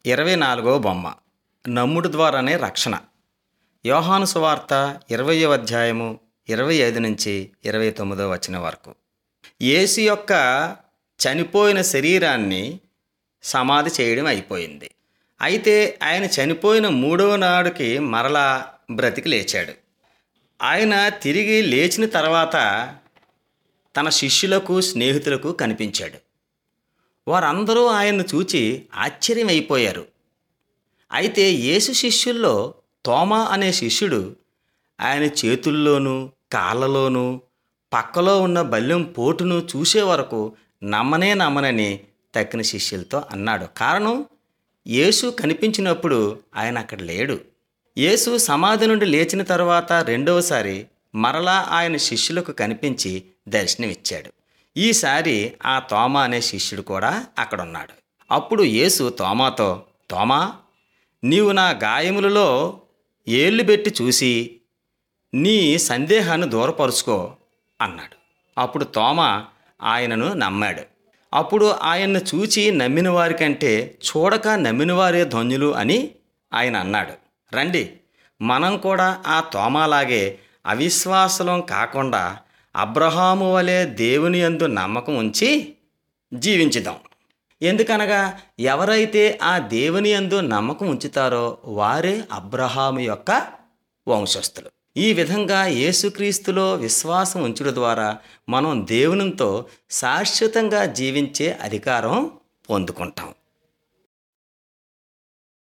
ఇరవై నాలుగో బొమ్మ నమ్ముడు ద్వారానే రక్షణ యోహాను సువార్త ఇరవయో అధ్యాయము ఇరవై ఐదు నుంచి ఇరవై తొమ్మిదో వచ్చిన వరకు యేసు యొక్క చనిపోయిన శరీరాన్ని సమాధి చేయడం అయిపోయింది అయితే ఆయన చనిపోయిన మూడవ నాడుకి మరలా బ్రతికి లేచాడు ఆయన తిరిగి లేచిన తర్వాత తన శిష్యులకు స్నేహితులకు కనిపించాడు వారందరూ ఆయన్ను చూచి ఆశ్చర్యమైపోయారు అయితే యేసు శిష్యుల్లో తోమా అనే శిష్యుడు ఆయన చేతుల్లోనూ కాళ్ళలోనూ పక్కలో ఉన్న బల్యం పోటును చూసే వరకు నమ్మనే నమ్మనని తక్కిన శిష్యులతో అన్నాడు కారణం యేసు కనిపించినప్పుడు ఆయన అక్కడ లేడు యేసు సమాధి నుండి లేచిన తర్వాత రెండవసారి మరలా ఆయన శిష్యులకు కనిపించి దర్శనమిచ్చాడు ఈసారి ఆ తోమా అనే శిష్యుడు కూడా అక్కడ ఉన్నాడు అప్పుడు యేసు తోమాతో తోమా నీవు నా గాయములలో ఏళ్ళు పెట్టి చూసి నీ సందేహాన్ని దూరపరుచుకో అన్నాడు అప్పుడు తోమ ఆయనను నమ్మాడు అప్పుడు ఆయన్ను చూచి నమ్మిన వారికంటే చూడక నమ్మిన వారే ధన్యులు అని ఆయన అన్నాడు రండి మనం కూడా ఆ తోమాలాగే అవిశ్వాసం కాకుండా అబ్రహాము వలె దేవుని యందు నమ్మకం ఉంచి జీవించుదాం ఎందుకనగా ఎవరైతే ఆ దేవుని యందు నమ్మకం ఉంచుతారో వారే అబ్రహాము యొక్క వంశస్థులు ఈ విధంగా యేసుక్రీస్తులో విశ్వాసం ఉంచడం ద్వారా మనం దేవునితో శాశ్వతంగా జీవించే అధికారం పొందుకుంటాం